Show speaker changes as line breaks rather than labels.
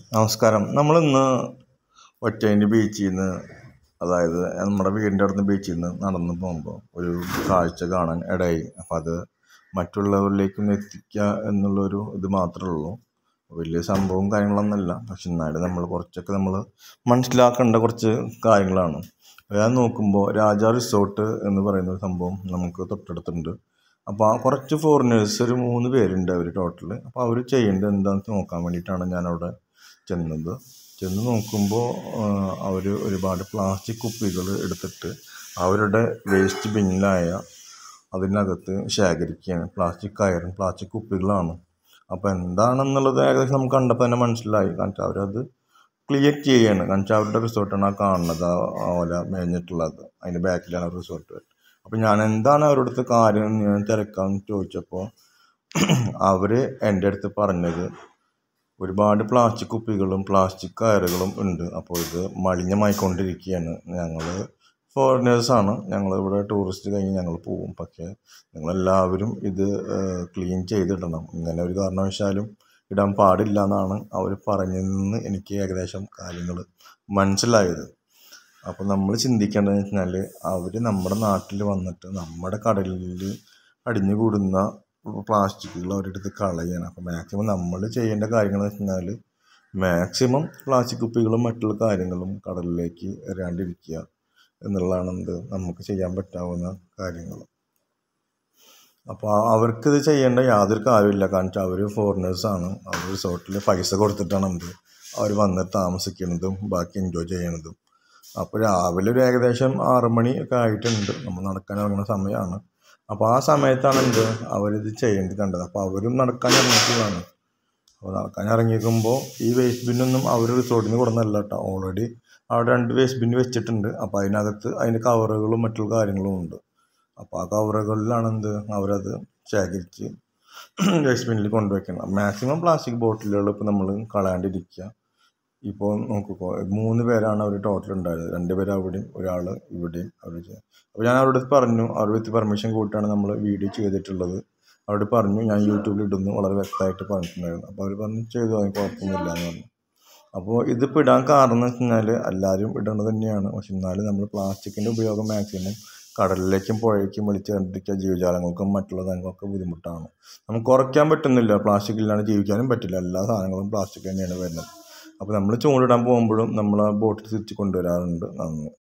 നമസ്കാരം നമ്മളിന്ന് ഒറ്റയിൻ്റെ ബീച്ചിൽ നിന്ന് അതായത് നമ്മുടെ വീടിൻ്റെ അടുത്ത് ബീച്ചിൽ നിന്ന് നടന്ന് പോകുമ്പോൾ ഒരു കാഴ്ച കാണാൻ ഇടയായി അപ്പം അത് മറ്റുള്ളവരിലേക്കും എത്തിക്കുക എന്നുള്ളൊരു ഇത് മാത്രമേ ഉള്ളൂ വലിയ സംഭവവും കാര്യങ്ങളൊന്നുമല്ല പക്ഷെ എന്നാലും നമ്മൾ കുറച്ചൊക്കെ നമ്മൾ മനസ്സിലാക്കേണ്ട കുറച്ച് കാര്യങ്ങളാണ് ഞാൻ നോക്കുമ്പോൾ രാജ റിസോർട്ട് എന്ന് പറയുന്ന ഒരു സംഭവം നമുക്ക് തൊട്ടടുത്തുണ്ട് അപ്പോൾ ആ കുറച്ച് ഫോറിനേഴ്സ് ഒരു മൂന്ന് പേരുണ്ട് അവർ ടോട്ടൽ അപ്പോൾ അവർ ചെയ്യേണ്ടത് എന്താണെന്ന് നോക്കാൻ വേണ്ടിയിട്ടാണ് ഞാനവിടെ ചെന്നത് ചെന്ന് നോക്കുമ്പോൾ അവർ ഒരുപാട് പ്ലാസ്റ്റിക് കുപ്പികൾ എടുത്തിട്ട് അവരുടെ വേസ്റ്റ് ബിന്നിലായ അതിനകത്ത് ശേഖരിക്കുകയാണ് പ്ലാസ്റ്റിക് കയറും പ്ലാസ്റ്റിക് കുപ്പികളാണ് അപ്പോൾ എന്താണെന്നുള്ളത് ഏകദേശം നമുക്ക് കണ്ടപ്പോൾ തന്നെ മനസ്സിലായി കാരണം വെച്ചാൽ അവരത് ക്ലിയർ ചെയ്യാണ് കാരണം വെച്ചാൽ അവരുടെ റിസോർട്ടാണ് ആ കാണുന്നത് ആ ഓല മേഞ്ഞിട്ടുള്ളത് അതിൻ്റെ ബാക്കിലാണ് റിസോർട്ട് അപ്പോൾ ഞാൻ എന്താണ് അവരുടെ അടുത്ത് കാര്യം എന്ന് ഞാൻ തിരക്കാമെന്ന് ചോദിച്ചപ്പോൾ അവർ എൻ്റെ അടുത്ത് പറഞ്ഞത് ഒരുപാട് പ്ലാസ്റ്റിക് കുപ്പികളും പ്ലാസ്റ്റിക് കയറുകളും ഉണ്ട് അപ്പോൾ ഇത് മലിനമായിക്കൊണ്ടിരിക്കുകയാണ് ഞങ്ങൾ ഫോറിനേഴ്സാണ് ഞങ്ങൾ ഇവിടെ ടൂറിസ്റ്റ് കഴിഞ്ഞ് ഞങ്ങൾ പോവും പക്ഷേ നിങ്ങളെല്ലാവരും ഇത് ക്ലീൻ ചെയ്തിടണം ഇങ്ങനെ ഒരു കാരണവശാലും ഇടാൻ പാടില്ല എന്നാണ് അവർ പറഞ്ഞതെന്ന് എനിക്ക് ഏകദേശം കാര്യങ്ങൾ മനസ്സിലായത് അപ്പോൾ നമ്മൾ ചിന്തിക്കേണ്ടതെന്ന് വെച്ചാൽ അവർ നമ്മുടെ നാട്ടിൽ വന്നിട്ട് നമ്മുടെ കടലിൽ അടിഞ്ഞു കൂടുന്ന പ്ലാസ്റ്റിക്കുകൾ അവരെടുത്ത് കളയാണ് അപ്പോൾ മാക്സിമം നമ്മൾ ചെയ്യേണ്ട കാര്യങ്ങൾ എന്ന് വെച്ചാൽ മാക്സിമം പ്ലാസ്റ്റിക് കുപ്പികളും മറ്റുള്ള കാര്യങ്ങളും കടലിലേക്ക് എറിയാണ്ടിരിക്കുക എന്നുള്ളതാണ് എന്ത് നമുക്ക് ചെയ്യാൻ പറ്റാവുന്ന കാര്യങ്ങൾ അപ്പോൾ അവർക്കിത് ചെയ്യേണ്ട യാതൊരു കാര്യമില്ല കാരണം വെച്ചാൽ അവർ ഫോറിനേഴ്സാണ് അവർ റിസോർട്ടിൽ പൈസ കൊടുത്തിട്ടാണ് എന്ത് അവർ വന്ന് താമസിക്കുന്നതും ബാക്കി എൻജോയ് ചെയ്യണതും അപ്പോൾ രാവിലെ ഒരു ഏകദേശം ആറ് മണി ഒക്കെ ആയിട്ടുണ്ട് നമ്മൾ നടക്കാൻ ഇറങ്ങുന്ന സമയമാണ് അപ്പോൾ ആ സമയത്താണ് എന്ത് അവരിത് ചെയ്യേണ്ടത് കണ്ടത് അപ്പോൾ അവരും നടക്കാൻ ഇറങ്ങിയിട്ടുള്ളതാണ് അപ്പോൾ നടക്കാൻ ഇറങ്ങിയിരിക്കുമ്പോൾ ഈ വേസ്റ്റ് ബിന്നൊന്നും അവർ റിസോർട്ടിൽ നിന്ന് കൊടുക്കുന്നതല്ല കേട്ടോ ഓൾറെഡി അവിടെ രണ്ട് വേസ്റ്റ് ബിന്ന് വെച്ചിട്ടുണ്ട് അപ്പോൾ അതിനകത്ത് അതിൻ്റെ കവറുകളും മറ്റുള്ള കാര്യങ്ങളും ഉണ്ട് അപ്പോൾ ആ കവറുകളിലാണ് എന്ത് അവരത് ശേഖരിച്ച് വേസ്റ്റ് ബിന്നിൽ കൊണ്ടുവയ്ക്കണം മാക്സിമം പ്ലാസ്റ്റിക് ബോട്ടിലുകൾ ഇപ്പോൾ നമ്മൾ കളയാണ്ടിരിക്കുക ഇപ്പോൾ നോക്കിക്കോ മൂന്ന് പേരാണ് അവർ ടോട്ടൽ ഉണ്ടായത് രണ്ട് പേര് അവിടെയും ഒരാൾ ഇവിടെയും അവർ അപ്പോൾ ഞാൻ അവരോട് പറഞ്ഞു അവരുടെ വിത്ത് പെർമിഷൻ കൂട്ടാണ് നമ്മൾ വീഡിയോ ചെയ്തിട്ടുള്ളത് അവരോട് പറഞ്ഞു ഞാൻ യൂട്യൂബിൽ ഇടുന്നു വളരെ വ്യക്തമായിട്ട് പറഞ്ഞിട്ടുണ്ടായിരുന്നു അപ്പോൾ അവർ പറഞ്ഞു ചെയ്തു അതിന് കുഴപ്പമൊന്നുമില്ല എന്ന് പറഞ്ഞു അപ്പോൾ ഇതിപ്പോൾ ഇടാൻ കാരണം എന്ന് വെച്ച് കഴിഞ്ഞാൽ എല്ലാവരും ഇടേണ്ടത് തന്നെയാണ് പക്ഷെ എന്നാലും നമ്മൾ പ്ലാസ്റ്റിക്കിൻ്റെ ഉപയോഗം മാക്സിമം കടലിലേക്കും പുഴയ്ക്കും വലിച്ചെറിഞ്ഞിരിക്കുക ജീവജാലങ്ങൾക്കും മറ്റുള്ള സാധനങ്ങൾക്കൊക്കെ ബുദ്ധിമുട്ടാണ് നമുക്ക് കുറയ്ക്കാൻ പറ്റുന്നില്ല പ്ലാസ്റ്റിക് ഇല്ലാണ്ട് ജീവിക്കാനും പറ്റില്ല എല്ലാ സാധനങ്ങളും പ്ലാസ്റ്റിക് തന്നെയാണ് വരുന്നത് അപ്പോൾ നമ്മൾ ചൂണ്ടിടാൻ പോകുമ്പോഴും നമ്മൾ ആ ബോട്ടിൽ തിരിച്ച് കൊണ്ടുവരാറുണ്ട് നന്ദി